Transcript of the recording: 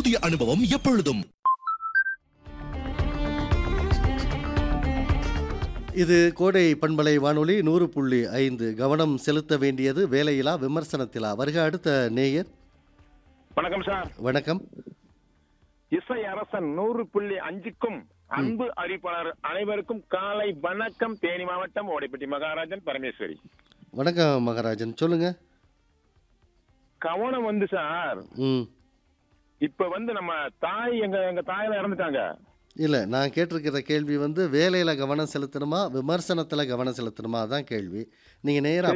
புதிய அனுபவம் எப்பொழுதும் இது கோடை பண்பலை வானொலி நூறு புள்ளி ஐந்து கவனம் செலுத்த வேண்டியது வேலையிலா விமர்சனத்திலா வருக அடுத்த நேயர் வணக்கம் சார் வணக்கம் இசை அரசன் நூறு புள்ளி அஞ்சுக்கும் அன்பு அறிவிப்பாளர் அனைவருக்கும் காலை வணக்கம் தேனி மாவட்டம் ஓடைப்பட்டி மகாராஜன் பரமேஸ்வரி வணக்கம் மகாராஜன் சொல்லுங்க கவனம் வந்து சார் ம் இப்ப வந்து நம்ம தாய் எங்க எங்க தாயெல்லாம் இறந்துட்டாங்க இல்லை நான் கேட்டிருக்கிற கேள்வி வந்து வேலையில் கவனம் செலுத்தணுமா விமர்சனத்தில் கவனம் செலுத்தணுமா அதான் கேள்வி நீங்கள் நேராக